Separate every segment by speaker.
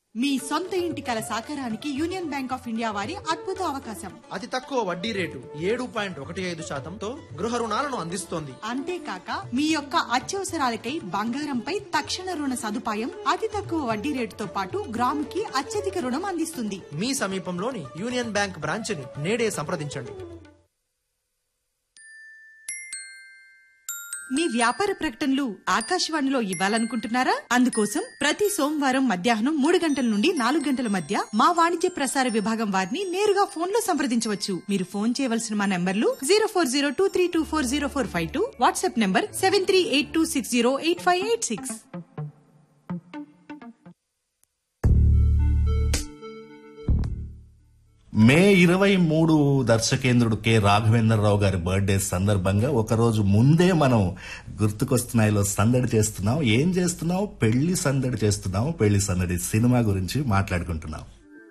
Speaker 1: మీ సొంత ఇంటి కల సాకారానికి యూనియన్ బ్యాంక్ ఆఫ్ ఇండియా వారి అద్భుత అవకాశం
Speaker 2: అతి తక్కువ వడ్డీ రేటు ఏడు పాయింట్ ఒకటి ఐదు శాతంతో గృహ రుణాలను అందిస్తోంది
Speaker 1: అంతేకాక మీ యొక్క అత్యవసరాలకై బంగారంపై తక్షణ రుణ సదుపాయం అతి తక్కువ వడ్డీ రేటుతో పాటు గ్రాముకి అత్యధిక రుణం అందిస్తుంది
Speaker 2: మీ సమీపంలోని యూనియన్ బ్యాంక్ బ్రాంచ్ని నేడే సంప్రదించండి
Speaker 1: మీ వ్యాపార ప్రకటనలు ఆకాశవాణిలో ఇవ్వాలనుకుంటున్నారా అందుకోసం ప్రతి సోమవారం మధ్యాహ్నం మూడు గంటల నుండి నాలుగు గంటల మధ్య మా వాణిజ్య ప్రసార విభాగం వారిని నేరుగా ఫోన్ లో సంప్రదించవచ్చు మీరు ఫోన్ చేయవలసిన మా నంబర్లు zero four zero two three two four zero four five two WhatsApp number seven three eight two six zero eight five eight six
Speaker 3: May ఇరవై మూడు దర్శకేంద్రుడు కె రాఘవేంద్రరావు గారి బర్త్డే సందర్భంగా ఒక రోజు ముందే మనం గుర్తుకొస్తున్నాయిలో సందడి చేస్తున్నాం ఏం చేస్తున్నాం పెళ్లి సందడి చేస్తున్నాం పెళ్లి సందడి సినిమా గురించి మాట్లాడుకుంటున్నాం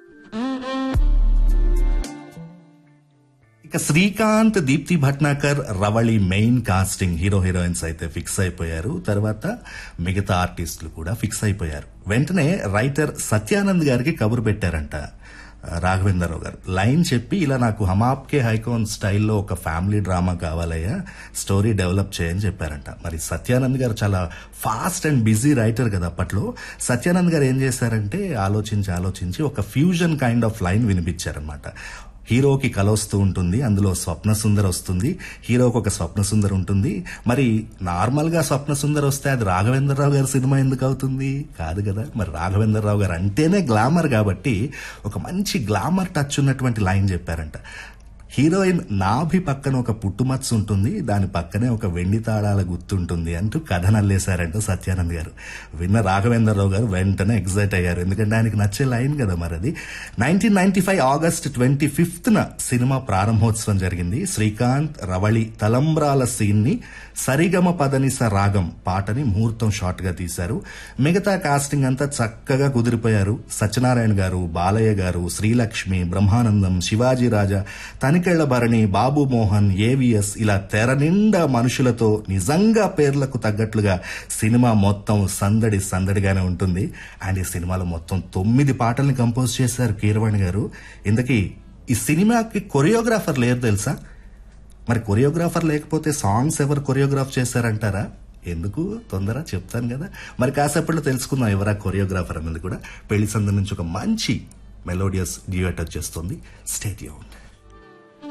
Speaker 3: ఇక Srikanth Deepti Bhatnagar Ravali main casting hero heroines అయితే ఫిక్స్ అయిపోయారు తర్వాత మిగతా ఆర్టిస్టులు కూడా ఫిక్స్ అయిపోయారు వెంటనే రైటర్ సత్యానంద్ గారికి కబురు పెట్టారంట రాఘవేంద్రరావు గారు లైన్ చెప్పి ఇలా నాకు హమాప్కే హైకోన్ స్టైల్లో ఒక ఫ్యామిలీ డ్రామా కావాలయ్యా స్టోరీ డెవలప్ చేయని చెప్పారంట మరి సత్యానంద్ గారు చాలా ఫాస్ట్ అండ్ బిజీ రైటర్ కదా అప్పట్లో సత్యానంద్ గారు ఏం చేశారంటే ఆలోచించి ఆలోచించి ఒక ఫ్యూజన్ కైండ్ ఆఫ్ లైన్ వినిపించారనమాట హీరోకి కల వస్తూ ఉంటుంది అందులో స్వప్న సుందర్ వస్తుంది హీరోకి ఒక స్వప్న సుందర్ ఉంటుంది మరి నార్మల్ గా స్వప్న సుందర్ వస్తే అది రాఘవేంద్రరావు గారి సినిమా ఎందుకు అవుతుంది కాదు కదా మరి రాఘవేంద్రరావు గారు అంటేనే గ్లామర్ కాబట్టి ఒక మంచి గ్లామర్ టచ్ ఉన్నటువంటి లైన్ చెప్పారంట హీరోయిన్ నాభి పక్కన ఒక పుట్టుమచ్చ ఉంటుంది దాని పక్కనే ఒక వెండి తాళాల గుర్తుంటుంది అంటూ కథ నల్లేశారంట సత్యానంద్ గారు విన్న రాఘవేంద్రరావు గారు వెంటనే ఎగ్జైట్ అయ్యారు ఎందుకంటే ఆయనకి నచ్చే లైన్ కదా మరి అది nineteen ninety five August twenty fifth న సినిమా ప్రారంభోత్సవం జరిగింది శ్రీకాంత్ రవళి తలంబ్రాల సీన్ ని సరిగమ పదనిస రాగం పాటని ముహూర్తం షార్ట్ గా తీశారు మిగతా కాస్టింగ్ అంతా చక్కగా కుదిరిపోయారు సత్యనారాయణ గారు బాలయ్య గారు శ్రీలక్ష్మి బ్రహ్మానందం శివాజీ రాజా తనికెళ్ల భరణి బాబు మోహన్ ఏవిఎస్ ఇలా తెర నిండా మనుషులతో నిజంగా పేర్లకు తగ్గట్లుగా సినిమా మొత్తం సందడి సందడిగానే ఉంటుంది అండ్ ఈ సినిమాలో మొత్తం తొమ్మిది పాటల్ని కంపోజ్ చేశారు కీరవాణి గారు ఇంతకీ ఈ సినిమాకి కొరియోగ్రాఫర్ లేరు తెలుసా మరి కొరియోగ్రాఫర్ లేకపోతే సాంగ్స్ ఎవరు కొరియోగ్రాఫ్ చేశారంటారా ఎందుకు తొందర చెప్తాను కదా మరి కాసేపట్లో తెలుసుకుందాం ఎవరా కొరియోగ్రాఫర్ అన్నది కూడా పెళ్లి సందడి నుంచి ఒక మంచి మెలోడియస్ డ్యూయట్ వచ్చేస్తుంది స్టేడియం